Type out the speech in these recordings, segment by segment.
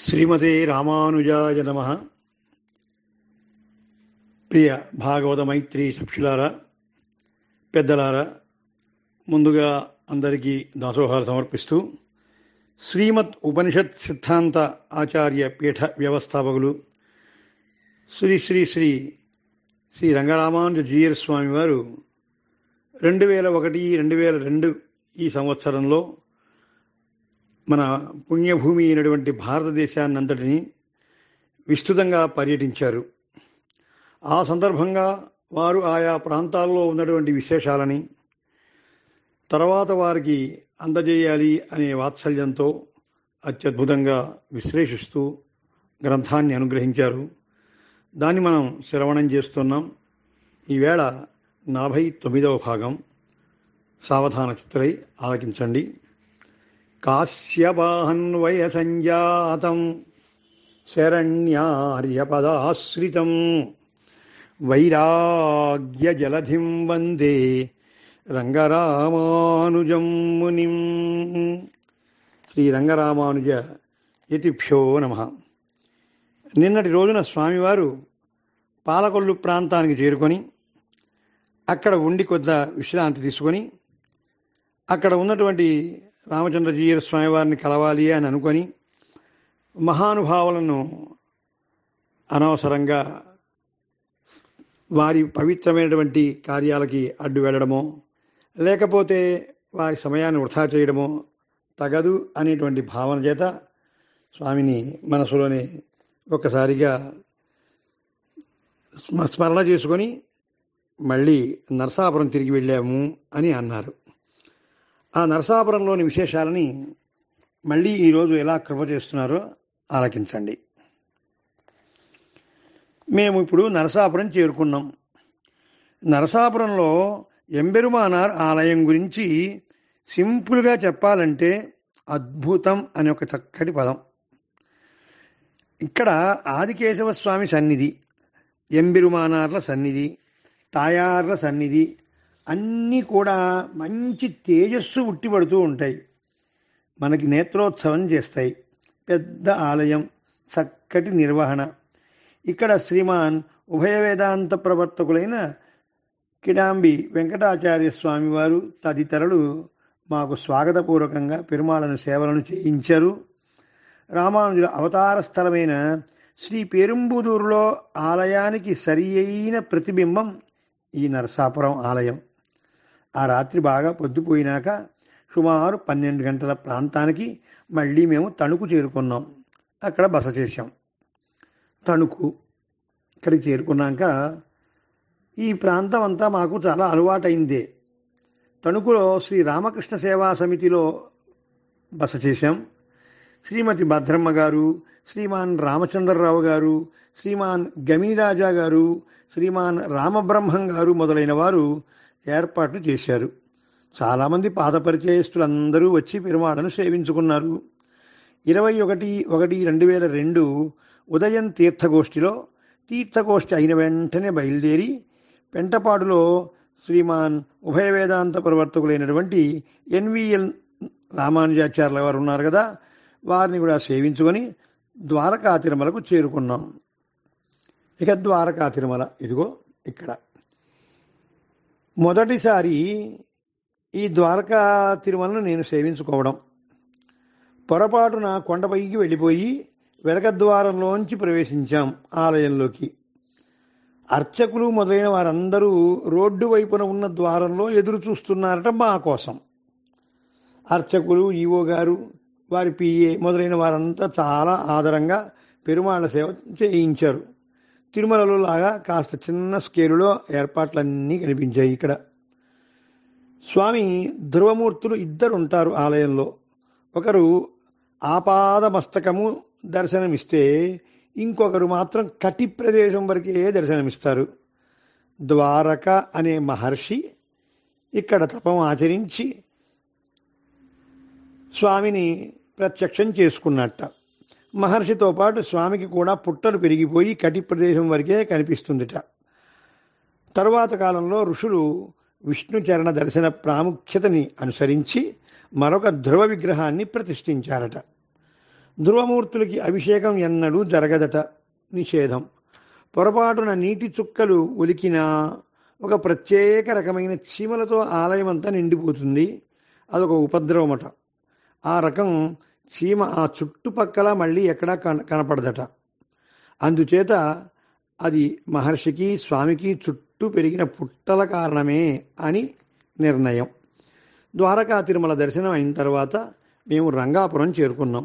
శ్రీమతే రామానుజాయ నమ ప్రియ భాగవత మైత్రి సక్షులారా పెద్దలారా ముందుగా అందరికీ దాసోహాలు సమర్పిస్తూ శ్రీమత్ ఉపనిషత్ సిద్ధాంత ఆచార్య పీఠ వ్యవస్థాపకులు శ్రీ శ్రీ శ్రీ శ్రీ రంగరామానుజ జీయర్ స్వామి వారు రెండు వేల ఒకటి రెండు వేల రెండు ఈ సంవత్సరంలో మన పుణ్యభూమి అయినటువంటి భారతదేశాన్నంతటిని విస్తృతంగా పర్యటించారు ఆ సందర్భంగా వారు ఆయా ప్రాంతాల్లో ఉన్నటువంటి విశేషాలని తర్వాత వారికి అందజేయాలి అనే వాత్సల్యంతో అత్యద్భుతంగా విశ్లేషిస్తూ గ్రంథాన్ని అనుగ్రహించారు దాన్ని మనం శ్రవణం చేస్తున్నాం ఈవేళ నలభై తొమ్మిదవ భాగం సావధాన చిత్రై ఆలకించండి కాశ్యపాహన్వయ సంజాతం శరణ్యార్యపదాశ్రితం వైరాగ్యజలధిం వందే రంగరామానుజం మునిం శ్రీ రంగరామానుజ యతిభ్యో నమ నిన్నటి రోజున స్వామివారు పాలకొల్లు ప్రాంతానికి చేరుకొని అక్కడ ఉండి కొద్ద విశ్రాంతి తీసుకొని అక్కడ ఉన్నటువంటి రామచంద్రజీయర్ స్వామివారిని కలవాలి అని అనుకొని మహానుభావులను అనవసరంగా వారి పవిత్రమైనటువంటి కార్యాలకి అడ్డు వెళ్ళడమో లేకపోతే వారి సమయాన్ని వృధా చేయడమో తగదు అనేటువంటి భావన చేత స్వామిని మనసులోనే ఒక్కసారిగా స్మరణ చేసుకొని మళ్ళీ నరసాపురం తిరిగి వెళ్ళాము అని అన్నారు ఆ నరసాపురంలోని విశేషాలని మళ్ళీ ఈరోజు ఎలా కృప చేస్తున్నారో ఆలకించండి మేము ఇప్పుడు నరసాపురం చేరుకున్నాం నరసాపురంలో ఎంబెరుమానార్ ఆలయం గురించి సింపుల్గా చెప్పాలంటే అద్భుతం అనే ఒక చక్కటి పదం ఇక్కడ ఆదికేశవ స్వామి సన్నిధి ఎంబెరుమానార్ల సన్నిధి తాయార్ల సన్నిధి అన్నీ కూడా మంచి తేజస్సు ఉట్టిపడుతూ ఉంటాయి మనకి నేత్రోత్సవం చేస్తాయి పెద్ద ఆలయం చక్కటి నిర్వహణ ఇక్కడ శ్రీమాన్ ఉభయ వేదాంత ప్రవర్తకులైన కిడాంబి వెంకటాచార్య స్వామివారు తదితరులు మాకు స్వాగతపూర్వకంగా పెరుమాళను సేవలను చేయించారు రామానుజుల అవతార స్థలమైన శ్రీ పేరుంబుదూరులో ఆలయానికి సరి అయిన ప్రతిబింబం ఈ నరసాపురం ఆలయం ఆ రాత్రి బాగా పొద్దుపోయినాక సుమారు పన్నెండు గంటల ప్రాంతానికి మళ్ళీ మేము తణుకు చేరుకున్నాం అక్కడ బస చేశాం తణుకు ఇక్కడికి చేరుకున్నాక ఈ ప్రాంతం అంతా మాకు చాలా అలవాటైందే తణుకులో శ్రీ రామకృష్ణ సేవా సమితిలో బస చేశాం శ్రీమతి భద్రమ్మ గారు శ్రీమాన్ రామచంద్రరావు గారు శ్రీమాన్ గమీరాజా గారు శ్రీమాన్ రామబ్రహ్మం గారు మొదలైన వారు ఏర్పాట్లు చేశారు చాలామంది పాత పరిచయస్తులందరూ వచ్చి పెరుమాళను సేవించుకున్నారు ఇరవై ఒకటి ఒకటి రెండు వేల రెండు ఉదయం తీర్థగోష్ఠిలో తీర్థగోష్ఠి అయిన వెంటనే బయలుదేరి పెంటపాడులో శ్రీమాన్ ఉభయ వేదాంత ప్రవర్తకులైనటువంటి ఎన్విఎల్ రామానుజాచార్యుల వారు ఉన్నారు కదా వారిని కూడా సేవించుకొని ద్వారకా తిరుమలకు చేరుకున్నాం ఇక ద్వారకా తిరుమల ఇదిగో ఇక్కడ మొదటిసారి ఈ ద్వారకా తిరుమలను నేను సేవించుకోవడం పొరపాటున కొండపైకి వెళ్ళిపోయి వెనక ద్వారంలోంచి ప్రవేశించాం ఆలయంలోకి అర్చకులు మొదలైన వారందరూ రోడ్డు వైపున ఉన్న ద్వారంలో ఎదురు చూస్తున్నారట మా కోసం అర్చకులు ఈవో గారు వారి పిఏ మొదలైన వారంతా చాలా ఆదరంగా పెరుమాళ్ళ సేవ చేయించారు తిరుమలలో లాగా కాస్త చిన్న స్కేలులో ఏర్పాట్లన్నీ కనిపించాయి ఇక్కడ స్వామి ధ్రువమూర్తులు ఇద్దరు ఉంటారు ఆలయంలో ఒకరు ఆపాద మస్తకము దర్శనమిస్తే ఇంకొకరు మాత్రం కటి ప్రదేశం వరకే దర్శనమిస్తారు ద్వారక అనే మహర్షి ఇక్కడ తపం ఆచరించి స్వామిని ప్రత్యక్షం చేసుకున్నట్ట మహర్షితో పాటు స్వామికి కూడా పుట్టలు పెరిగిపోయి కటి ప్రదేశం వరకే కనిపిస్తుందిట తరువాత కాలంలో ఋషులు విష్ణు చరణ దర్శన ప్రాముఖ్యతని అనుసరించి మరొక ధ్రువ విగ్రహాన్ని ప్రతిష్ఠించారట ధ్రువమూర్తులకి అభిషేకం ఎన్నడూ జరగదట నిషేధం పొరపాటున నీటి చుక్కలు ఒలికినా ఒక ప్రత్యేక రకమైన చీమలతో ఆలయం అంతా నిండిపోతుంది అదొక ఉపద్రవమట ఆ రకం చీమ ఆ చుట్టుపక్కల మళ్ళీ ఎక్కడా కన కనపడదట అందుచేత అది మహర్షికి స్వామికి చుట్టూ పెరిగిన పుట్టల కారణమే అని నిర్ణయం ద్వారకా తిరుమల దర్శనం అయిన తర్వాత మేము రంగాపురం చేరుకున్నాం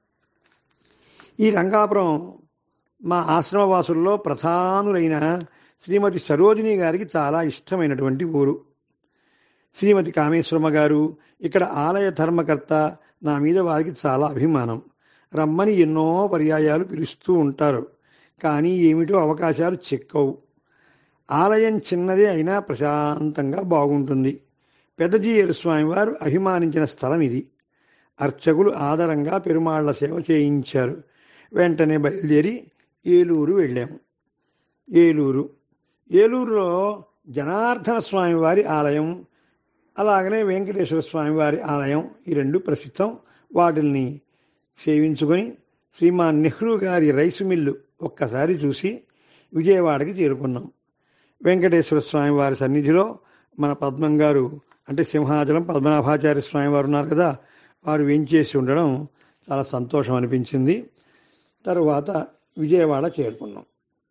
ఈ రంగాపురం మా ఆశ్రమవాసుల్లో ప్రధానులైన శ్రీమతి సరోజిని గారికి చాలా ఇష్టమైనటువంటి ఊరు శ్రీమతి కామేశ్వరమ్మ గారు ఇక్కడ ఆలయ ధర్మకర్త నా మీద వారికి చాలా అభిమానం రమ్మని ఎన్నో పర్యాయాలు పిలుస్తూ ఉంటారు కానీ ఏమిటో అవకాశాలు చిక్కవు ఆలయం చిన్నదే అయినా ప్రశాంతంగా బాగుంటుంది పెద్దజీయరు స్వామివారు అభిమానించిన స్థలం ఇది అర్చకులు ఆదరంగా పెరుమాళ్ల సేవ చేయించారు వెంటనే బయలుదేరి ఏలూరు వెళ్ళాము ఏలూరు ఏలూరులో జనార్దన స్వామి వారి ఆలయం అలాగనే వెంకటేశ్వర స్వామి వారి ఆలయం ఈ రెండు ప్రసిద్ధం వాటిల్ని సేవించుకొని శ్రీమాన్ నెహ్రూ గారి రైసు మిల్లు ఒక్కసారి చూసి విజయవాడకి చేరుకున్నాం వెంకటేశ్వర స్వామి వారి సన్నిధిలో మన పద్మం గారు అంటే సింహాచలం పద్మనాభాచార్య స్వామి వారు ఉన్నారు కదా వారు వేంచేసి ఉండడం చాలా సంతోషం అనిపించింది తరువాత విజయవాడ చేరుకున్నాం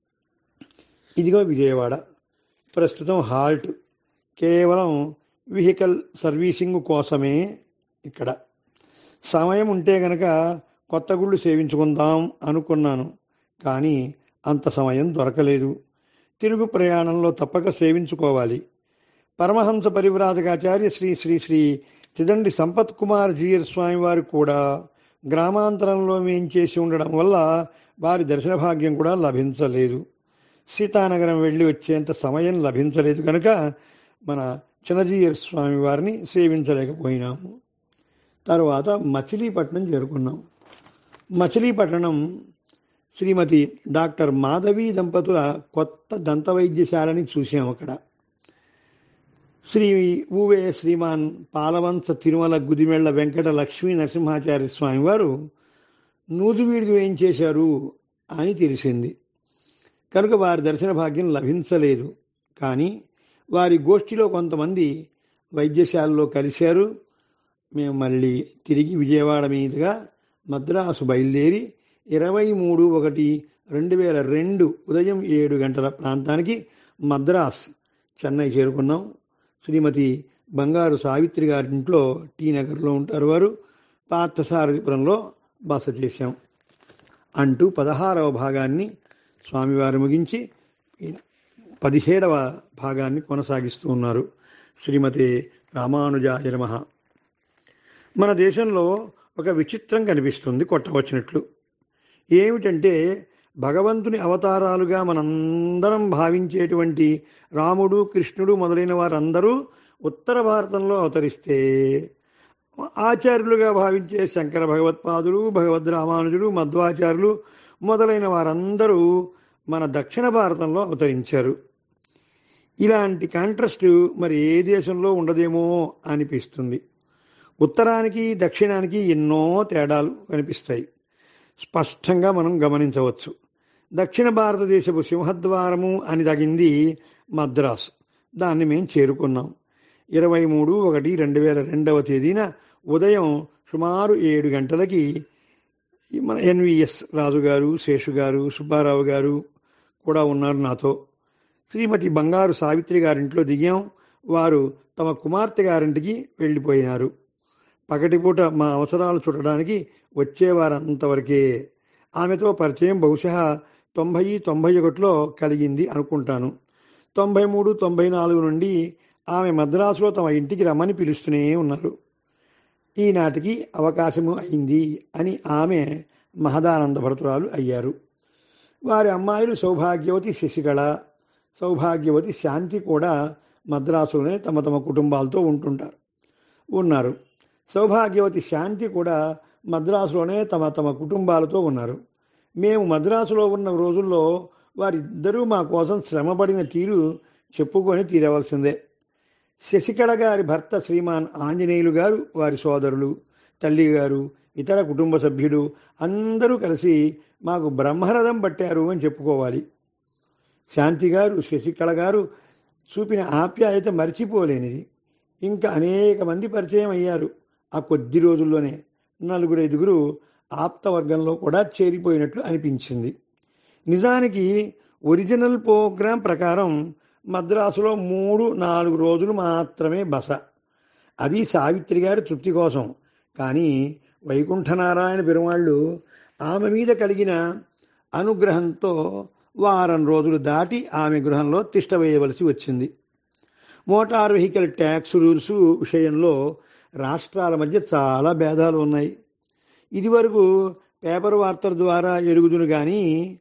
ఇదిగో విజయవాడ ప్రస్తుతం హాల్ట్ కేవలం వెహికల్ సర్వీసింగ్ కోసమే ఇక్కడ సమయం ఉంటే గనక కొత్త గుళ్ళు సేవించుకుందాం అనుకున్నాను కానీ అంత సమయం దొరకలేదు తిరుగు ప్రయాణంలో తప్పక సేవించుకోవాలి పరమహంస పరివ్రాజకాచార్య శ్రీ శ్రీ శ్రీ తిదండి సంపత్ కుమార్ జీయర్ స్వామి వారు కూడా గ్రామాంతరంలో చేసి ఉండడం వల్ల వారి దర్శన భాగ్యం కూడా లభించలేదు సీతానగరం వెళ్ళి వచ్చేంత సమయం లభించలేదు కనుక మన చిన్నజీయర్ స్వామి వారిని సేవించలేకపోయినాము తరువాత మచిలీపట్నం చేరుకున్నాం మచిలీపట్నం శ్రీమతి డాక్టర్ మాధవి దంపతుల కొత్త దంత వైద్యశాలని చూసాం అక్కడ శ్రీ ఊవే శ్రీమాన్ పాలవంచ తిరుమల గుదిమెళ్ల వెంకట లక్ష్మీ నరసింహాచార్య స్వామి వారు నూజివీడికి వేయించేశారు అని తెలిసింది కనుక వారి దర్శన భాగ్యం లభించలేదు కానీ వారి గోష్ఠిలో కొంతమంది వైద్యశాలలో కలిశారు మేము మళ్ళీ తిరిగి విజయవాడ మీదుగా మద్రాసు బయలుదేరి ఇరవై మూడు ఒకటి రెండు వేల రెండు ఉదయం ఏడు గంటల ప్రాంతానికి మద్రాస్ చెన్నై చేరుకున్నాం శ్రీమతి బంగారు సావిత్రి గారి ఇంట్లో టీ నగర్లో ఉంటారు వారు పార్థసారథిపురంలో బస చేశాం అంటూ పదహారవ భాగాన్ని స్వామివారు ముగించి పదిహేడవ భాగాన్ని కొనసాగిస్తూ ఉన్నారు శ్రీమతి రామానుజాయ నమ మన దేశంలో ఒక విచిత్రం కనిపిస్తుంది కొట్టవచ్చినట్లు ఏమిటంటే భగవంతుని అవతారాలుగా మనందరం భావించేటువంటి రాముడు కృష్ణుడు మొదలైన వారందరూ ఉత్తర భారతంలో అవతరిస్తే ఆచార్యులుగా భావించే శంకర భగవత్పాదులు భగవద్ రామానుజులు మధ్వాచార్యులు మొదలైన వారందరూ మన దక్షిణ భారతంలో అవతరించారు ఇలాంటి కాంట్రాస్ట్ మరి ఏ దేశంలో ఉండదేమో అనిపిస్తుంది ఉత్తరానికి దక్షిణానికి ఎన్నో తేడాలు కనిపిస్తాయి స్పష్టంగా మనం గమనించవచ్చు దక్షిణ భారతదేశపు సింహద్వారము అని తగింది మద్రాసు దాన్ని మేము చేరుకున్నాం ఇరవై మూడు ఒకటి రెండు వేల రెండవ తేదీన ఉదయం సుమారు ఏడు గంటలకి మన ఎన్విఎస్ రాజు గారు శేషు గారు సుబ్బారావు గారు కూడా ఉన్నారు నాతో శ్రీమతి బంగారు సావిత్రి గారింట్లో దిగాం వారు తమ కుమార్తె గారింటికి వెళ్ళిపోయినారు పగటిపూట మా అవసరాలు చూడడానికి వచ్చేవారంతవరకే ఆమెతో పరిచయం బహుశా తొంభై తొంభై ఒకటిలో కలిగింది అనుకుంటాను తొంభై మూడు తొంభై నాలుగు నుండి ఆమె మద్రాసులో తమ ఇంటికి రమ్మని పిలుస్తూనే ఉన్నారు ఈనాటికి అవకాశము అయింది అని ఆమె మహదానంద భరతురాలు అయ్యారు వారి అమ్మాయిలు సౌభాగ్యవతి శశికళ సౌభాగ్యవతి శాంతి కూడా మద్రాసులోనే తమ తమ కుటుంబాలతో ఉంటుంటారు ఉన్నారు సౌభాగ్యవతి శాంతి కూడా మద్రాసులోనే తమ తమ కుటుంబాలతో ఉన్నారు మేము మద్రాసులో ఉన్న రోజుల్లో వారిద్దరూ మా కోసం శ్రమపడిన తీరు చెప్పుకొని తీరవలసిందే శశికళ గారి భర్త శ్రీమాన్ ఆంజనేయులు గారు వారి సోదరులు తల్లి గారు ఇతర కుటుంబ సభ్యులు అందరూ కలిసి మాకు బ్రహ్మరథం పట్టారు అని చెప్పుకోవాలి శాంతి గారు శశికళ గారు చూపిన ఆప్యాయత మర్చిపోలేనిది ఇంకా అనేక మంది పరిచయం అయ్యారు ఆ కొద్ది రోజుల్లోనే నలుగురు ఐదుగురు ఆప్త వర్గంలో కూడా చేరిపోయినట్లు అనిపించింది నిజానికి ఒరిజినల్ ప్రోగ్రాం ప్రకారం మద్రాసులో మూడు నాలుగు రోజులు మాత్రమే బస అది సావిత్రి గారి తృప్తి కోసం కానీ వైకుంఠనారాయణ పెరుమాళ్ళు ఆమె మీద కలిగిన అనుగ్రహంతో వారం రోజులు దాటి ఆమె గృహంలో తిష్టవేయవలసి వచ్చింది మోటార్ వెహికల్ ట్యాక్స్ రూల్స్ విషయంలో రాష్ట్రాల మధ్య చాలా భేదాలు ఉన్నాయి ఇదివరకు పేపర్ వార్తల ద్వారా ఎరుగుదును కానీ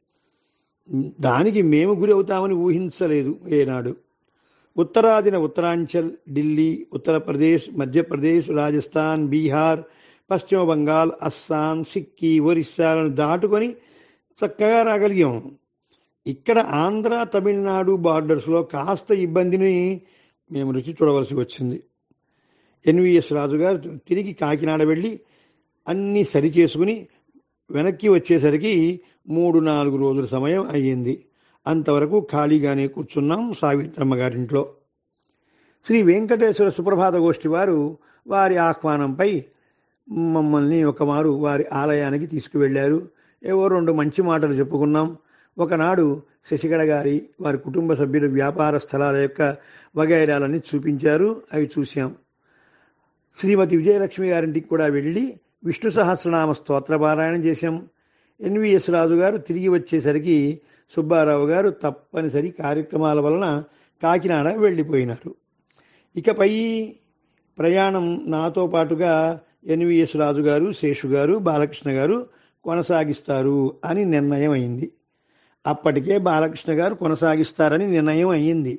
దానికి మేము గురి అవుతామని ఊహించలేదు ఏనాడు ఉత్తరాదిన ఉత్తరాంచల్ ఢిల్లీ ఉత్తరప్రదేశ్ మధ్యప్రదేశ్ రాజస్థాన్ బీహార్ పశ్చిమ బంగాల్ అస్సాం సిక్కి ఒరిస్సాలను దాటుకొని చక్కగా రాగలిగాం ఇక్కడ ఆంధ్ర తమిళనాడు బార్డర్స్లో కాస్త ఇబ్బందిని మేము రుచి చూడవలసి వచ్చింది ఎన్విఎస్ రాజు గారు తిరిగి కాకినాడ వెళ్ళి అన్నీ సరి చేసుకుని వెనక్కి వచ్చేసరికి మూడు నాలుగు రోజుల సమయం అయ్యింది అంతవరకు ఖాళీగానే కూర్చున్నాం సావిత్రమ్మ గారింట్లో శ్రీ వెంకటేశ్వర సుప్రభాత గోష్ఠి వారు వారి ఆహ్వానంపై మమ్మల్ని ఒకమారు వారి ఆలయానికి తీసుకువెళ్ళారు ఏవో రెండు మంచి మాటలు చెప్పుకున్నాం ఒకనాడు శశికళ గారి వారి కుటుంబ సభ్యుల వ్యాపార స్థలాల యొక్క వగైరాలని చూపించారు అవి చూశాం శ్రీమతి విజయలక్ష్మి గారింటికి కూడా వెళ్ళి విష్ణు సహస్రనామ స్తోత్ర పారాయణం చేశాం ఎన్విఎస్ రాజు గారు తిరిగి వచ్చేసరికి సుబ్బారావు గారు తప్పనిసరి కార్యక్రమాల వలన కాకినాడ వెళ్ళిపోయినారు ఇకపై ప్రయాణం నాతో పాటుగా ఎన్విఎస్ రాజు గారు శేషు గారు బాలకృష్ణ గారు కొనసాగిస్తారు అని నిర్ణయం అయింది అప్పటికే బాలకృష్ణ గారు కొనసాగిస్తారని నిర్ణయం అయ్యింది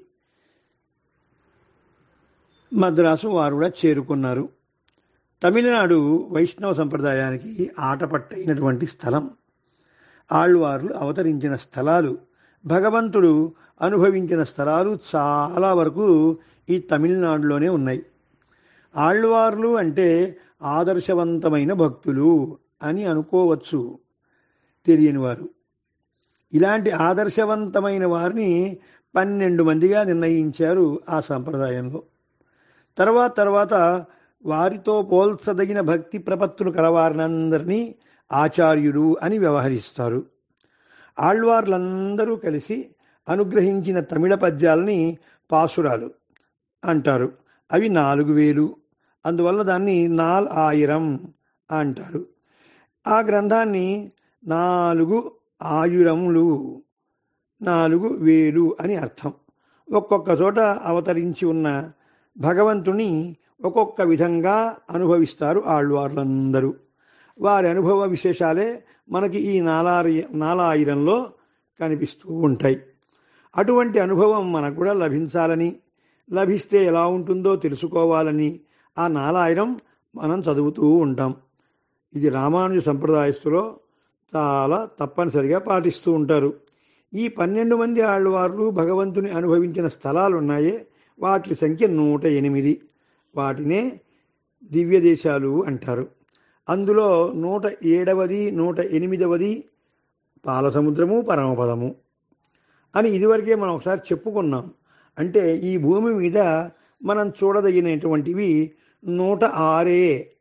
మద్రాసు వారు కూడా చేరుకున్నారు తమిళనాడు వైష్ణవ సంప్రదాయానికి ఆటపట్టైనటువంటి స్థలం ఆళ్వార్లు అవతరించిన స్థలాలు భగవంతుడు అనుభవించిన స్థలాలు చాలా వరకు ఈ తమిళనాడులోనే ఉన్నాయి ఆళ్వార్లు అంటే ఆదర్శవంతమైన భక్తులు అని అనుకోవచ్చు తెలియని వారు ఇలాంటి ఆదర్శవంతమైన వారిని పన్నెండు మందిగా నిర్ణయించారు ఆ సంప్రదాయంలో తర్వాత తర్వాత వారితో పోల్చదగిన భక్తి ప్రపత్తులు కలవారినందరినీ ఆచార్యుడు అని వ్యవహరిస్తారు ఆళ్వార్లందరూ కలిసి అనుగ్రహించిన తమిళ పద్యాలని పాసురాలు అంటారు అవి నాలుగు వేలు అందువల్ల దాన్ని నాల్ ఆయిరం అంటారు ఆ గ్రంథాన్ని నాలుగు ఆయురములు నాలుగు వేలు అని అర్థం ఒక్కొక్క చోట అవతరించి ఉన్న భగవంతుని ఒక్కొక్క విధంగా అనుభవిస్తారు ఆళ్వార్లందరూ వారి అనుభవ విశేషాలే మనకి ఈ నాలారి నాలాయిరంలో కనిపిస్తూ ఉంటాయి అటువంటి అనుభవం మనకు కూడా లభించాలని లభిస్తే ఎలా ఉంటుందో తెలుసుకోవాలని ఆ నాలాయిరం మనం చదువుతూ ఉంటాం ఇది రామానుజ సంప్రదాయస్తులో చాలా తప్పనిసరిగా పాటిస్తూ ఉంటారు ఈ పన్నెండు మంది ఆళ్వార్లు భగవంతుని అనుభవించిన స్థలాలు ఉన్నాయే వాటి సంఖ్య నూట ఎనిమిది వాటినే దివ్య దేశాలు అంటారు అందులో నూట ఏడవది నూట ఎనిమిదవది పాలసముద్రము పరమపదము అని ఇదివరకే మనం ఒకసారి చెప్పుకున్నాం అంటే ఈ భూమి మీద మనం చూడదగినటువంటివి నూట ఆరే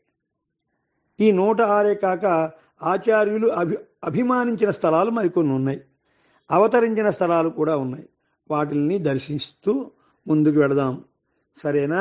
ఈ నూట ఆరే కాక ఆచార్యులు అభి అభిమానించిన స్థలాలు మరికొన్ని ఉన్నాయి అవతరించిన స్థలాలు కూడా ఉన్నాయి వాటిల్ని దర్శిస్తూ ముందుకు వెళదాం సరేనా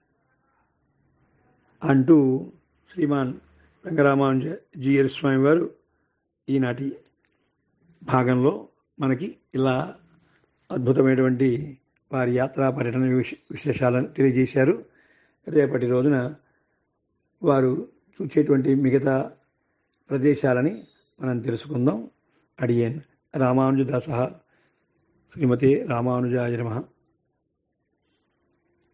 అంటూ శ్రీమాన్ రంగరామానుజ జీఎర్ స్వామి వారు ఈనాటి భాగంలో మనకి ఇలా అద్భుతమైనటువంటి వారి యాత్రా పర్యటన విశ- విశేషాలను తెలియజేశారు రేపటి రోజున వారు చూచేటువంటి మిగతా ప్రదేశాలని మనం తెలుసుకుందాం అడియన్ రామానుజదాస శ్రీమతి రామానుజాయ నమః